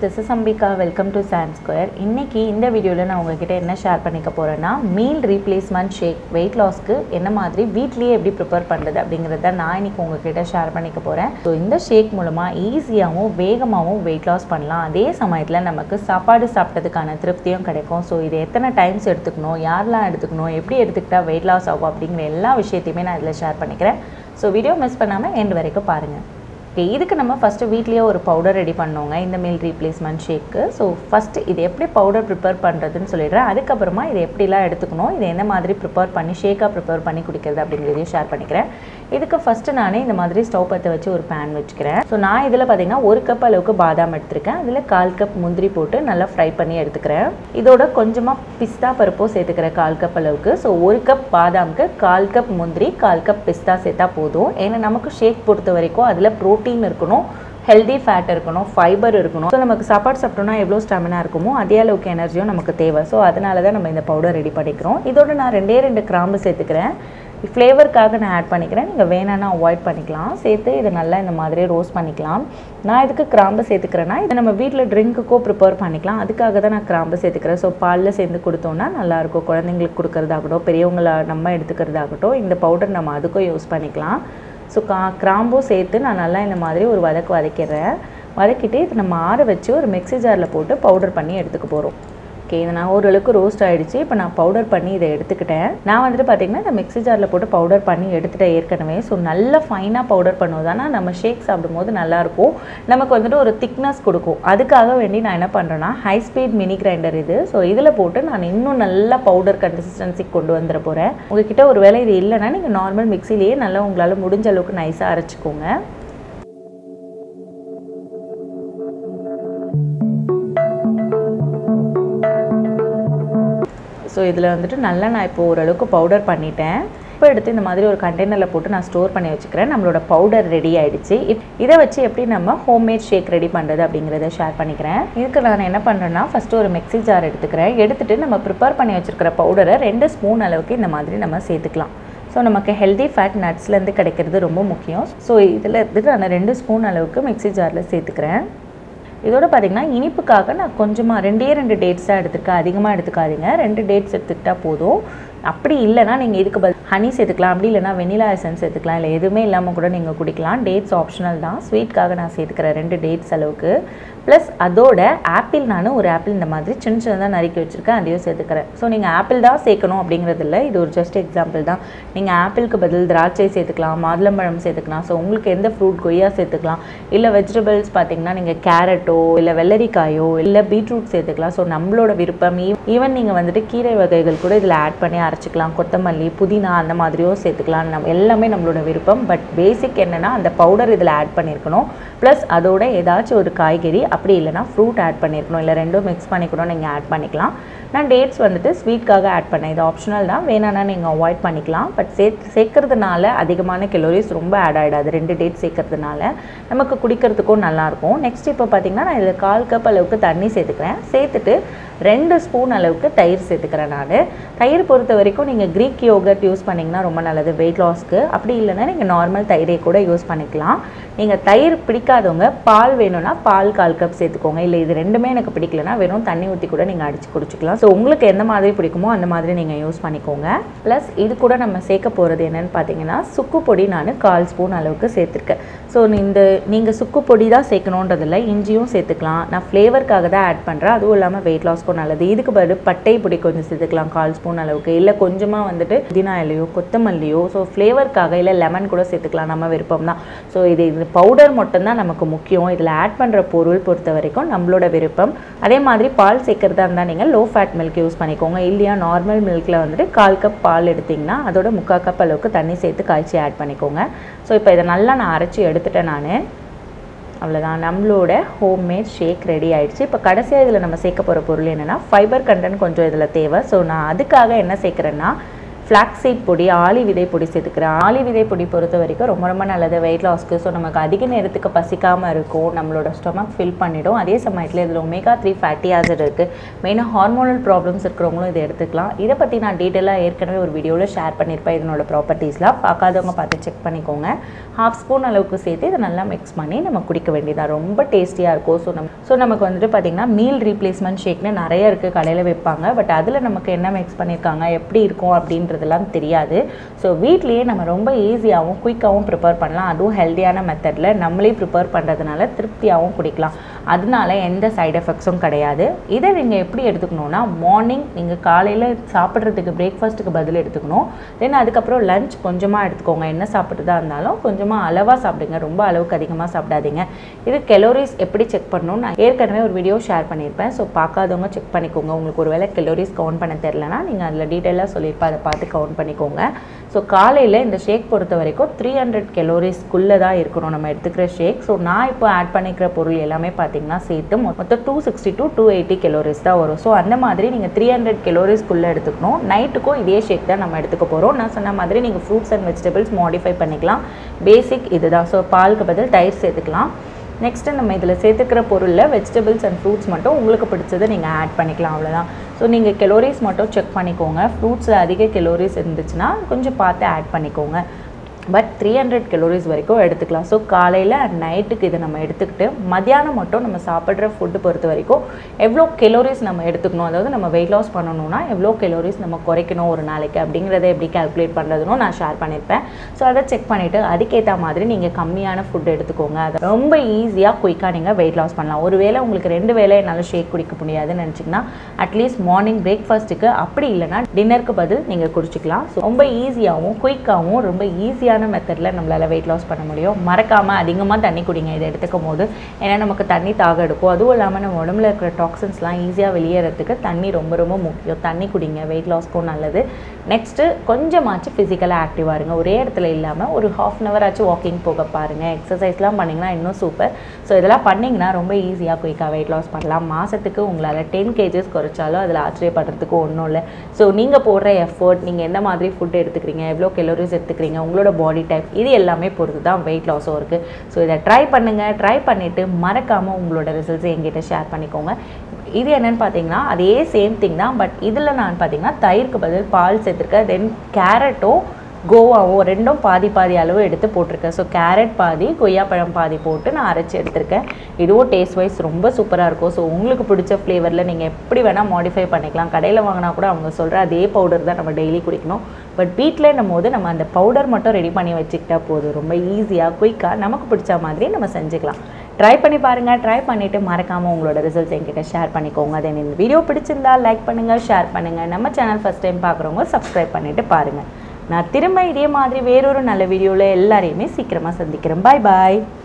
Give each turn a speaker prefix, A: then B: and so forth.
A: this is Ambika welcome to sand square இன்னைக்கு இந்த வீடியோவில் நான் உங்ககிட்ட என்ன ஷேர் பண்ணிக்க போகிறேன்னா மீல் ரீப்ளேஸ்மெண்ட் ஷேக் வெயிட் லாஸ்க்கு என்ன மாதிரி வீட்லேயே எப்படி ப்ரிப்பேர் பண்ணுறது அப்படிங்கிறத நான் இன்னைக்கு உங்ககிட்ட ஷேர் பண்ணிக்க போகிறேன் ஸோ இந்த ஷேக் மூலமாக ஈஸியாகவும் வேகமாகவும் வெயிட் லாஸ் பண்ணலாம் அதே சமயத்தில் நமக்கு சாப்பாடு சாப்பிட்டதுக்கான திருப்தியும் கிடைக்கும் ஸோ இது எத்தனை டைம்ஸ் எடுத்துக்கணும் யாரெல்லாம் எடுத்துக்கணும் எப்படி எடுத்துக்கிட்டால் வெயிட் லாஸ் ஆகும் அப்படிங்கிற எல்லா விஷயத்தையுமே நான் இதில் ஷேர் பண்ணிக்கிறேன் ஸோ வீடியோ மிஸ் பண்ணாமல் எண்ட் வரைக்கும் பாருங்கள் ஓகே இதுக்கு நம்ம ஃபஸ்ட்டு வீட்லேயே ஒரு பவுடர் ரெடி பண்ணோங்க இந்த மீல் ரீப்ளேஸ்மெண்ட் ஷேக்கு ஸோ ஃபஸ்ட்டு இது எப்படி பவுடர் ப்ரிப்பேர் பண்ணுறதுன்னு சொல்லிடுறேன் அதுக்கப்புறமா இது எப்படிலாம் எடுத்துக்கணும் இது என்ன மாதிரி ப்ரிப்பேர் பண்ணி ஷேக்காக ப்ரிப்பேர் பண்ணி குடிக்கிறது அப்படிங்கிறதையும் ஷேர் பண்ணிக்கிறேன் இதுக்கு ஃபஸ்ட்டு நானே இந்த மாதிரி ஸ்டவ் பற்ற வச்சு ஒரு பேன் வச்சுக்கிறேன் ஸோ நான் இதில் பார்த்தீங்கன்னா ஒரு கப் அளவுக்கு பாதாம் எடுத்திருக்கேன் அதில் கால் கப் முந்திரி போட்டு நல்லா ஃப்ரை பண்ணி எடுத்துக்கிறேன் இதோட கொஞ்சமாக பிஸ்தா பருப்போ சேர்த்துக்கிறேன் கால் கப் அளவுக்கு ஸோ ஒரு கப் பாதாமுக்கு கால் கப் முந்திரி கால் கப் பிஸ்தா சேர்த்தா போதும் ஏன்னா நமக்கு ஷேக் பொறுத்த வரைக்கும் அதில் ப்ரோட்டீன் இருக்கணும் ஹெல்தி ஃபேட் இருக்கணும் ஃபைபர் இருக்கணும் ஸோ நமக்கு சாப்பாடு சாப்பிட்டோம்னா எவ்வளோ ஸ்டாமினா இருக்குமோ அதே அளவுக்கு எனர்ஜியும் நமக்கு தேவை ஸோ அதனால தான் நம்ம இந்த பவுடர் ரெடி பண்ணிக்கிறோம் இதோட நான் ரெண்டே ரெண்டு கிராம்பு சேர்த்துக்கிறேன் ஃப்ளேவருக்காக நான் ஆட் பண்ணிக்கிறேன் நீங்கள் வேணான்னா அவாய்ட் பண்ணிக்கலாம் சேர்த்து இதை நல்லா இந்த மாதிரி ரோஸ்ட் பண்ணிக்கலாம் நான் இதுக்கு கிராம்பு சேர்த்துக்கிறேன்னா இதை நம்ம வீட்டில் ட்ரிங்க்குக்கோ ப்ரிப்பேர் பண்ணிக்கலாம் அதுக்காக தான் நான் கிராம்பு சேர்த்துக்கிறேன் ஸோ பாலில் சேர்ந்து கொடுத்தோன்னா நல்லாயிருக்கும் குழந்தைங்களுக்கு கொடுக்கறதாகட்டும் பெரியவங்கள நம்ம எடுத்துக்கிறதாகட்டும் இந்த பவுடர் நம்ம அதுக்கும் யூஸ் பண்ணிக்கலாம் ஸோ கா கிராம்பும் சேர்த்து நான் நல்லா இந்த மாதிரி ஒரு வதக்கு வதக்கிடுறேன் வதக்கிட்டு இது நம்ம ஆற வச்சு ஒரு மிக்ஸி ஜாரில் போட்டு பவுடர் பண்ணி எடுத்துக்க போகிறோம் ஓகே இது நான் ஓரளவுக்கு ரோஸ்ட் ஆகிடுச்சு இப்போ நான் பவுடர் பண்ணி இதை எடுத்துக்கிட்டேன் நான் வந்துட்டு பார்த்திங்கன்னா இந்த மிக்ஸி ஜாரில் போட்டு பவுடர் பண்ணி எடுத்துட்டேன் ஏற்கனவே ஸோ நல்லா ஃபைனாக பவுடர் பண்ணுவதானா நம்ம ஷேக் சாப்பிடும்போது நல்லாயிருக்கும் நமக்கு வந்துட்டு ஒரு திக்னஸ் கொடுக்கும் அதுக்காக வேண்டி நான் என்ன பண்ணுறேன்னா ஹை ஸ்பீட் மினி கிரைண்டர் இது ஸோ இதில் போட்டு நான் இன்னும் நல்லா பவுடர் கன்சிஸ்டன்சி கொண்டு வந்துட போகிறேன் உங்ககிட்ட ஒரு வேளை இது இல்லைன்னா நீங்கள் நார்மல் மிக்ஸிலேயே நல்லா உங்களால் முடிஞ்ச அளவுக்கு நைஸாக அரைச்சிக்கோங்க ஸோ இதில் வந்துட்டு நல்லா நான் இப்போ ஓரளவுக்கு பவுடர் பண்ணிட்டேன் இப்போ எடுத்து இந்த மாதிரி ஒரு கண்டெய்னரில் போட்டு நான் ஸ்டோர் பண்ணி வச்சுக்கிறேன் நம்மளோட பவுடர் ரெடி ஆகிடுச்சு இப் இதை வச்சு எப்படி நம்ம ஹோம்மேட் ஷேக் ரெடி பண்ணுறது அப்படிங்கிறத ஷேர் பண்ணிக்கிறேன் இதுக்கு நான் என்ன பண்ணுறேன்னா ஃபஸ்ட்டு ஒரு மிக்ஸி ஜார் எடுத்துக்கிறேன் எடுத்துகிட்டு நம்ம ப்ரிப்பேர் பண்ணி வச்சுருக்கிற பவுடரை ரெண்டு ஸ்பூன் அளவுக்கு இந்த மாதிரி நம்ம சேர்த்துக்கலாம் ஸோ நமக்கு ஹெல்தி ஃபேட் நட்ஸ்லேருந்து கிடைக்கிறது ரொம்ப முக்கியம் ஸோ இதில் இருந்துட்டு நான் ரெண்டு ஸ்பூன் அளவுக்கு மிக்ஸி ஜாரில் சேர்த்துக்கிறேன் இதோட பார்த்திங்கன்னா இனிப்புக்காக நான் கொஞ்சமாக ரெண்டே ரெண்டு டேட்ஸாக எடுத்துருக்கேன் அதிகமாக எடுத்துக்காதீங்க ரெண்டு டேட்ஸ் எடுத்துக்கிட்டால் போதும் அப்படி இல்லைனா நீங்கள் இதுக்கு பதில் ஹனி சேர்த்துக்கலாம் அப்படி இல்லைனா வெனிலா எசன்ஸ் சேர்த்துக்கலாம் இல்லை எதுவுமே இல்லாமல் கூட நீங்கள் குடிக்கலாம் டேட்ஸ் ஆப்ஷனல் தான் ஸ்வீட்காக நான் சேர்த்துக்கிறேன் ரெண்டு டேட்ஸ் அளவுக்கு ப்ளஸ் அதோட ஆப்பிள் நான் ஒரு ஆப்பிள் இந்த மாதிரி சின்ன சின்னதாக நறுக்கி வச்சுருக்கேன் அதையும் சேர்த்துக்கிறேன் ஸோ நீங்கள் ஆப்பிள் தான் சேர்க்கணும் அப்படிங்கிறது இல்லை இது ஒரு ஜஸ்ட் எக்ஸாம்பிள் தான் நீங்கள் ஆப்பிளுக்கு பதில் திராட்சை சேர்த்துக்கலாம் மாதுளம்பழம் சேர்த்துக்கலாம் ஸோ உங்களுக்கு எந்த ஃப்ரூட் கொய்யா சேர்த்துக்கலாம் இல்லை வெஜிடபிள்ஸ் பார்த்தீங்கன்னா நீங்கள் கேரட்டோ இல்லை வெள்ளரிக்காயோ இல்லை பீட்ரூட் சேர்த்துக்கலாம் ஸோ நம்மளோட விருப்பம் ஈவன் நீங்கள் வந்துட்டு கீரை வகைகள் கூட இதில் ஆட் பண்ணி அரைச்சிக்கலாம் கொத்தமல்லி புதினா அந்த மாதிரியோ சேர்த்துக்கலாம் நம்ம எல்லாமே நம்மளோட விருப்பம் பட் பேசிக் என்னென்னா அந்த பவுடர் இதில் ஆட் பண்ணியிருக்கணும் ப்ளஸ் அதோட ஏதாச்சும் ஒரு காய்கறி அப்படி இல்லைனா ஃப்ரூட் ஆட் பண்ணியிருக்கணும் இல்லை ரெண்டும் மிக்ஸ் பண்ணி கூட நீங்கள் ஆட் பண்ணிக்கலாம் நான் டேட்ஸ் வந்துட்டு ஸ்வீட்காக ஆட் பண்ணேன் இது ஆப்ஷனல் தான் வேணான்னா நீங்கள் அவாய்ட் பண்ணிக்கலாம் பட் சே சேர்க்கறதுனால அதிகமான கெலோரிஸ் ரொம்ப ஆட் ஆகிடாது ரெண்டு டேட் சேர்க்கறதுனால நமக்கு குடிக்கிறதுக்கும் நல்லாயிருக்கும் நெக்ஸ்ட் இப்போ பார்த்தீங்கன்னா நான் இதில் கால் கப் அளவுக்கு தண்ணி சேர்த்துக்கிறேன் சேர்த்துட்டு ரெண்டு ஸ்பூன் அளவுக்கு தயிர் சேர்த்துக்கிறேன் நான் தயிர் பொறுத்த வரைக்கும் நீங்கள் க்ரீக் யோகர்ட் யூஸ் பண்ணிங்கன்னா ரொம்ப நல்லது வெயிட் லாஸ்க்கு அப்படி இல்லைன்னா நீங்கள் நார்மல் தயிரை கூட யூஸ் பண்ணிக்கலாம் நீங்கள் தயிர் பிடிக்காதவங்க பால் வேணும்னா பால் கால் கப் சேர்த்துக்கோங்க இல்லை இது ரெண்டுமே எனக்கு பிடிக்கலனா வெறும் தண்ணி ஊற்றி கூட நீங்கள் அடித்து குடிச்சிக்கலாம் ஸோ உங்களுக்கு எந்த மாதிரி பிடிக்குமோ அந்த மாதிரி நீங்கள் யூஸ் பண்ணிக்கோங்க ப்ளஸ் இது கூட நம்ம சேர்க்க போகிறது என்னென்னு பார்த்தீங்கன்னா சுக்கு பொடி நான் கால் ஸ்பூன் அளவுக்கு சேர்த்துருக்கேன் ஸோ இந்த நீங்கள் சுக்கு பொடி தான் சேர்க்கணுன்றதில்ல இஞ்சியும் சேர்த்துக்கலாம் நான் ஃப்ளேவருக்காக தான் ஆட் பண்ணுறேன் அதுவும் இல்லாமல் வெயிட் லாஸ்க்கும் நல்லது இதுக்கு பதில் பட்டை பொடி கொஞ்சம் சேர்த்துக்கலாம் கால் ஸ்பூன் அளவுக்கு இல்லை கொஞ்சமாக வந்துட்டு புதினா இலையோ கொத்தமல்லியோ ஸோ ஃப்ளேவருக்காக இல்லை லெமன் கூட சேர்த்துக்கலாம் நம்ம விருப்பம் தான் ஸோ இது இது பவுடர் மட்டும்தான் நமக்கு முக்கியம் இதில் ஆட் பண்ணுற பொருள் பொறுத்த வரைக்கும் நம்மளோட விருப்பம் அதே மாதிரி பால் சேர்க்குறதா இருந்தால் நீங்கள் லோ ஃபேட் மில்க் யூஸ் பண்ணிக்கோங்க இல்லையா நார்மல் மில்கில் வந்துட்டு கால் கப் பால் எடுத்திங்கன்னா அதோட முக்கால் கப் அளவுக்கு தண்ணி சேர்த்து காய்ச்சி ஆட் பண்ணிக்கோங்க ஸோ இப்போ இதை நல்லா நான் அரைச்சி எடுத்துட்டேன் நான் அவ்வளோதான் நம்மளோட ஹோம்மேட் ஷேக் ரெடி ஆயிடுச்சு இப்போ கடைசியாக இதில் நம்ம சேர்க்க போகிற பொருள் என்னென்னா ஃபைபர் கண்டென்ட் கொஞ்சம் இதில் தேவை ஸோ நான் அதுக்காக என்ன சேர்க்குறேன்னா ஃப்ளாக்ஸீட் பொடி ஆளி விதை பொடி சேர்த்துக்கிறேன் ஆளி விதை பொடி பொறுத்த வரைக்கும் ரொம்ப ரொம்ப நல்லது வெயிட் லாஸ்க்கு ஸோ நமக்கு அதிக நேரத்துக்கு பசிக்காமல் இருக்கும் நம்மளோட ஸ்டொமக் ஃபில் பண்ணிடும் அதே சமயத்தில் இதில் ஒமேகா த்ரீ ஃபேட்டி ஆசிட் இருக்குது மெயினாக ஹார்மோனல் ப்ராப்ளம்ஸ் இருக்கிறவங்களும் இதை எடுத்துக்கலாம் இதை பற்றி நான் டீட்டெயிலாக ஏற்கனவே ஒரு வீடியோவில் ஷேர் பண்ணியிருப்பேன் இதனோட ப்ராப்பர்ட்டிஸ்லாம் பார்க்காதவங்க பார்த்து செக் பண்ணிக்கோங்க ஹாஃப் ஸ்பூன் அளவுக்கு சேர்த்து இதை நல்லா மிக்ஸ் பண்ணி நம்ம குடிக்க வேண்டியதாக ரொம்ப டேஸ்டியாக இருக்கும் ஸோ நம்ம ஸோ நமக்கு வந்துட்டு பார்த்திங்கன்னா மீல் ரீப்ளேஸ்மெண்ட் ஷேக்னு நிறைய இருக்குது கடையில் வைப்பாங்க பட் அதில் நமக்கு என்ன மிக்ஸ் பண்ணியிருக்காங்க எப்படி இருக்கும் அப்படின்றதெல்லாம் தெரியாது ஸோ வீட்லேயே நம்ம ரொம்ப ஈஸியாகவும் குயிக்காகவும் ப்ரிப்பேர் பண்ணலாம் அதுவும் ஹெல்த்தியான மெத்தடில் நம்மளே ப்ரிப்பேர் பண்ணுறதுனால திருப்தியாகவும் குடிக்கலாம் அதனால எந்த சைடு எஃபெக்ட்ஸும் கிடையாது இதை நீங்கள் எப்படி எடுத்துக்கணும்னா மார்னிங் நீங்கள் காலையில் சாப்பிட்றதுக்கு பிரேக்ஃபாஸ்ட்டுக்கு பதில் எடுத்துக்கணும் தென் அதுக்கப்புறம் லஞ்ச் கொஞ்சமாக எடுத்துக்கோங்க என்ன சாப்பிட்றதா இருந்தாலும் கொஞ்சமாக அளவாக சாப்பிடுங்க ரொம்ப அளவுக்கு அதிகமாக சாப்பிடாதீங்க இது கெலோரிஸ் எப்படி செக் பண்ணணும் நான் ஏற்கனவே ஒரு வீடியோ ஷேர் பண்ணியிருப்பேன் ஸோ பார்க்காதவங்க செக் பண்ணிக்கோங்க உங்களுக்கு ஒரு வேளை கெலோரிஸ் கவுண்ட் பண்ண தெரிலனா நீங்கள் அதில் டீட்டெயிலாக சொல்லியிருப்பேன் அதை பார்த்து கவுண்ட் பண்ணிக்கோங்க ஸோ காலையில் இந்த ஷேக் பொறுத்த வரைக்கும் த்ரீ ஹண்ட்ரட் கெலோரிஸ்க்குள்ளே தான் இருக்கணும் நம்ம எடுத்துக்கிற ஷேக் ஸோ நான் இப்போ ஆட் பண்ணிக்கிற பொருள் எல்லாமே பார்த்தீங்கன்னா சேர்த்து மொத்தம் two sixty to two eighty calories தான் வரும் ஸோ அந்த மாதிரி நீங்கள் த்ரீ ஹண்ட்ரட் கெலோரிஸ்க்குள்ளே எடுத்துக்கணும் நைட்டுக்கும் இதே ஷேக் தான் நம்ம எடுத்துக்க போகிறோம் நான் சொன்ன மாதிரி நீங்கள் ஃப்ரூட்ஸ் அண்ட் வெஜிடபிள்ஸ் மாடிஃபை பண்ணிக்கலாம் பேசிக் இதுதான் ஸோ பாலுக்கு பதில் தயிர் சேர்த்துக்கலாம் நெக்ஸ்ட்டு நம்ம இதில் சேர்த்துக்கிற பொருளில் வெஜிடபிள்ஸ் அண்ட் ஃப்ரூட்ஸ் மட்டும் உங்களுக்கு பிடிச்சதை நீங்கள் ஆட் பண்ணிக்கலாம் அவ்வளோதான் ஸோ நீங்கள் கெலோரிஸ் மட்டும் செக் பண்ணிக்கோங்க ஃப்ரூட்ஸில் அதிக கெலோரிஸ் இருந்துச்சுன்னா கொஞ்சம் பார்த்து ஆட் பண்ணிக்கோங்க பட் த்ரீ ஹண்ட்ரட் கெலோரிஸ் வரைக்கும் எடுத்துக்கலாம் ஸோ காலையில் அண்ட் நைட்டுக்கு இதை நம்ம எடுத்துக்கிட்டு மத்தியானம் மட்டும் நம்ம சாப்பிட்ற ஃபுட்டு பொறுத்த வரைக்கும் எவ்வளோ கெலோரிஸ் நம்ம எடுத்துக்கணும் அதாவது நம்ம வெயிட் லாஸ் பண்ணணும்னா எவ்வளோ கெலோரிஸ் நம்ம குறைக்கணும் ஒரு நாளைக்கு அப்படிங்கிறத எப்படி கால்குலேட் பண்ணுறதுனும் நான் ஷேர் பண்ணியிருப்பேன் ஸோ அதை செக் பண்ணிவிட்டு அதுக்கேற்ற மாதிரி நீங்கள் கம்மியான ஃபுட் எடுத்துக்கோங்க அது ரொம்ப ஈஸியாக குயிக்காக நீங்கள் வெயிட் லாஸ் பண்ணலாம் ஒருவேளை உங்களுக்கு ரெண்டு வேளை என்னால் ஷேக் குடிக்க முடியாதுன்னு நினச்சிங்கன்னா அட்லீஸ்ட் மார்னிங் பிரேக்ஃபாஸ்ட்டுக்கு அப்படி இல்லைனா டின்னருக்கு பதில் நீங்கள் குடிச்சிக்கலாம் ஸோ ரொம்ப ஈஸியாகவும் குயிக்காகவும் ரொம்ப ஈஸியாக ஈஸியான மெத்தடில் நம்மளால் வெயிட் லாஸ் பண்ண முடியும் மறக்காமல் அதிகமாக தண்ணி குடிங்க இதை எடுத்துக்கும் போது ஏன்னா நமக்கு தண்ணி தாக எடுக்கும் அதுவும் இல்லாமல் நம்ம உடம்புல இருக்கிற டாக்ஸின்ஸ்லாம் ஈஸியாக வெளியேறதுக்கு தண்ணி ரொம்ப ரொம்ப முக்கியம் தண்ணி குடிங்க வெயிட் லாஸ்க்கும் நல்லது நெக்ஸ்ட்டு கொஞ்சமாச்சும் ஃபிசிக்கலாக ஆக்டிவாக இருங்க ஒரே இடத்துல இல்லாமல் ஒரு ஹாஃப் அன் ஹவர் ஆச்சு வாக்கிங் போக பாருங்கள் எக்ஸசைஸ்லாம் பண்ணிங்கன்னா இன்னும் சூப்பர் ஸோ இதெல்லாம் பண்ணிங்கன்னா ரொம்ப ஈஸியாக குயிக்காக வெயிட் லாஸ் பண்ணலாம் மாதத்துக்கு உங்களால் டென் கேஜஸ் குறைச்சாலும் அதில் ஆச்சரியப்படுறதுக்கு ஒன்றும் இல்லை ஸோ நீங்கள் போடுற எஃபர்ட் நீங்கள் எந்த மாதிரி ஃபுட் எடுத்துக்கிறீங்க எவ்வளோ கெலோரிஸ் எடுத்துக்கிறீங்க உங்களோட பாடி டைப் இது எல்லாமே பொறுத்து தான் வெயிட் லாஸும் இருக்குது ஸோ இதை ட்ரை பண்ணுங்கள் ட்ரை பண்ணிவிட்டு மறக்காமல் உங்களோட ரிசல்ட்ஸை எங்கிட்ட ஷேர் பண்ணிக்கோங்க இது என்னென்னு பார்த்தீங்கன்னா அதே சேம் திங் தான் பட் இதில் நான் பார்த்தீங்கன்னா தயிருக்கு பதில் பால் சேர்த்துருக்கேன் தென் கேரட்டும் கோவாவும் ரெண்டும் பாதி பாதி அளவு எடுத்து போட்டிருக்கேன் ஸோ கேரட் பாதி கொய்யாப்பழம் பாதி போட்டு நான் அரைச்சி எடுத்திருக்கேன் இதுவும் டேஸ்ட் வைஸ் ரொம்ப சூப்பராக இருக்கும் ஸோ உங்களுக்கு பிடிச்ச ஃப்ளேவரில் நீங்கள் எப்படி வேணால் மாடிஃபை பண்ணிக்கலாம் கடையில் வாங்கினா கூட அவங்க சொல்கிற அதே பவுடர் தான் நம்ம டெய்லி குடிக்கணும் பட் வீட்டில் போது நம்ம அந்த பவுடர் மட்டும் ரெடி பண்ணி வச்சுக்கிட்டா போதும் ரொம்ப ஈஸியாக குயிக்காக நமக்கு பிடிச்ச மாதிரி நம்ம செஞ்சுக்கலாம் ட்ரை பண்ணி பாருங்கள் ட்ரை பண்ணிவிட்டு மறக்காமல் உங்களோட ரிசல்ட்ஸ் என்கிட்ட ஷேர் பண்ணிக்கோங்க தென் இந்த வீடியோ பிடிச்சிருந்தா லைக் பண்ணுங்கள் ஷேர் பண்ணுங்கள் நம்ம சேனல் ஃபஸ்ட் டைம் பார்க்குறவங்க சப்ஸ்கிரைப் பண்ணிவிட்டு பாருங்கள் நான் திரும்ப இதே மாதிரி வேறொரு நல்ல வீடியோவில் எல்லாரையுமே சீக்கிரமாக சந்திக்கிறேன் பாய் பாய்